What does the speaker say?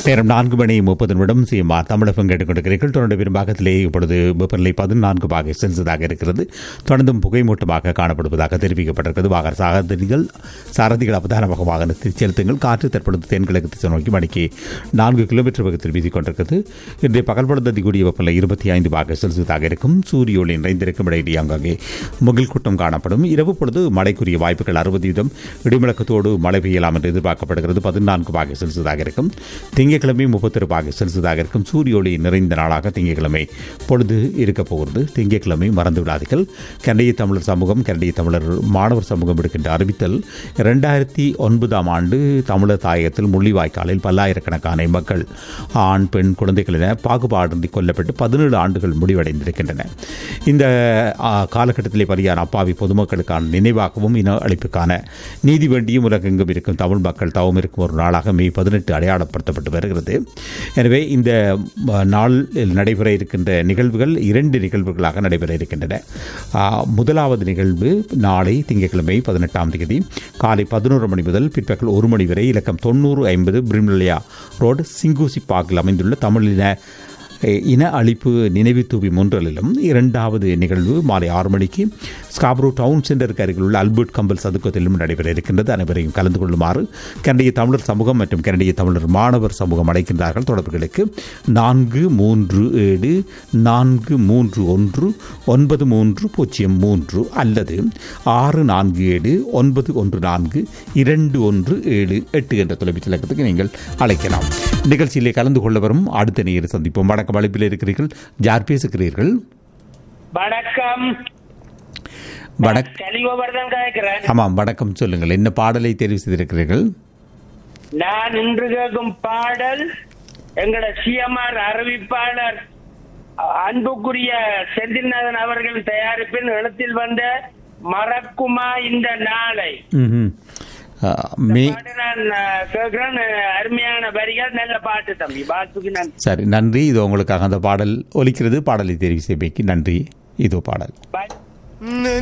நேரம் நான்கு மணி முப்பது நிமிடம் சிஎம்ஆ தமிழகம் கேட்டுக்கொண்டிருக்கிறீர்கள் தொடர்ந்து பெரும்பாகத்திலே இப்பொழுது வெப்பநிலை பதினான்கு பாக செல்சியஸாக இருக்கிறது தொடர்ந்தும் புகைமூட்டமாக காணப்படுவதாக தெரிவிக்கப்பட்டிருக்கிறது வாகன சாரதிகள் சாரதிகள் அவதானமாக வாகனத்தை செலுத்துங்கள் காற்று தற்பொழுது தென்கிழக்கு திசை நோக்கி மணிக்கு நான்கு கிலோமீட்டர் வேகத்தில் வீசிக் கொண்டிருக்கிறது இன்றைய பகல் பொழுது கூடிய வெப்பநிலை இருபத்தி ஐந்து பாக செல்சியஸாக இருக்கும் சூரிய ஒளி நிறைந்திருக்கும் இடையிடையே அங்கங்கே முகில் கூட்டம் காணப்படும் இரவு பொழுது மழைக்குரிய வாய்ப்புகள் அறுபது வீதம் இடிமுழக்கத்தோடு மழை பெய்யலாம் என்று எதிர்பார்க்கப்படுகிறது பதினான்கு பாக செல்சியஸாக இருக்கும் திங்கட்கிழமை முப்பத்தொரு பாக செல்சியஸாக இருக்கும் சூரிய ஒளி நிறைந்த நாளாக திங்கட்கிழமை பொழுது இருக்கப் போகிறது திங்கட்கிழமை மறந்து விடாதீர்கள் கண்டிய தமிழர் சமூகம் கண்டிய தமிழர் மாணவர் சமூகம் எடுக்கின்ற அறிவித்தல் இரண்டாயிரத்தி ஒன்பதாம் ஆண்டு தமிழர் தாயகத்தில் முள்ளிவாய்க்காலில் பல்லாயிரக்கணக்கான மக்கள் ஆண் பெண் குழந்தைகள் என பாகுபாடின்றி கொல்லப்பட்டு பதினேழு ஆண்டுகள் முடிவடைந்திருக்கின்றன இந்த ஆ, காலகட்டத்திலே பலியான அப்பாவி பொதுமக்களுக்கான நினைவாகவும் இன அழிப்புக்கான நீதி வேண்டியும் உலகெங்கும் இருக்கும் தமிழ் மக்கள் தவம் இருக்கும் ஒரு நாளாக மே பதினெட்டு அடையாளப்படுத்தப்பட்டு வருகிறது எனவே இந்த ம, நாளில் நடைபெற இருக்கின்ற நிகழ்வுகள் இரண்டு நிகழ்வுகளாக நடைபெற இருக்கின்றன ஆ, முதலாவது நிகழ்வு நாளை திங்கட்கிழமை பதினெட்டாம் தேதி காலை பதினோரு மணி முதல் பிற்பகல் ஒரு மணி வரை இலக்கம் தொண்ணூறு ஐம்பது பிரிமிலியா ரோடு சிங்கூசி பார்க்கில் அமைந்துள்ள தமிழின இன அழிப்பு நினைவு தூவி முன்றலிலும் இரண்டாவது நிகழ்வு மாலை ஆறு மணிக்கு ஸ்காப்ரோ டவுன் சென்டருக்கு அருகில் உள்ள அல்பர்ட் கம்பல் சதுக்கத்திலும் நடைபெற இருக்கின்றது அனைவரையும் கலந்து கொள்ளுமாறு கனடிய தமிழர் சமூகம் மற்றும் கனடிய தமிழர் மாணவர் சமூகம் அழைக்கின்றார்கள் தொடர்புகளுக்கு நான்கு மூன்று ஏழு நான்கு மூன்று ஒன்று ஒன்பது மூன்று பூஜ்ஜியம் மூன்று அல்லது ஆறு நான்கு ஏழு ஒன்பது ஒன்று நான்கு இரண்டு ஒன்று ஏழு எட்டு என்ற தொலைபேசி இலக்கத்துக்கு நீங்கள் அழைக்கலாம் நிகழ்ச்சியிலே கலந்து கொள்ள வரும் அடுத்த நேரம் சந்திப்போம் வணக்கம் அழைப்பில் இருக்கிறீர்கள் யார் பேசுகிறீர்கள் வணக்கம் வணக் கலிவர்தன் கேட்கிறேன் ஆமாம் வணக்கம் சொல்லுங்கள் என்ன பாடலை தெரிவு செய்திருக்கிறீர்கள் நான் இன்று கேட்கும் பாடல் எங்களோட சிஎம்ஆர் அறிவிப்பாளர் அன்புக்குரிய செந்தில்நாதன் அவர்கள் தயாரிப்பின் இடத்தில் வந்த மறக்குமா இந்த நாளை ம்ஹும். ஆ, மே பாட்டு நான் அஹ், கேட்கிறேன் அஹ், அருமையான வரிகள் நல்ல பாட்டு தம்பி பாட்டுக்கு நான் சரி நன்றி இது உங்களுக்காக அந்த பாடல் ஒலிக்கிறது பாடலை தெரிவு செய்மைக்கு நன்றி இதோ பாடல் பாய்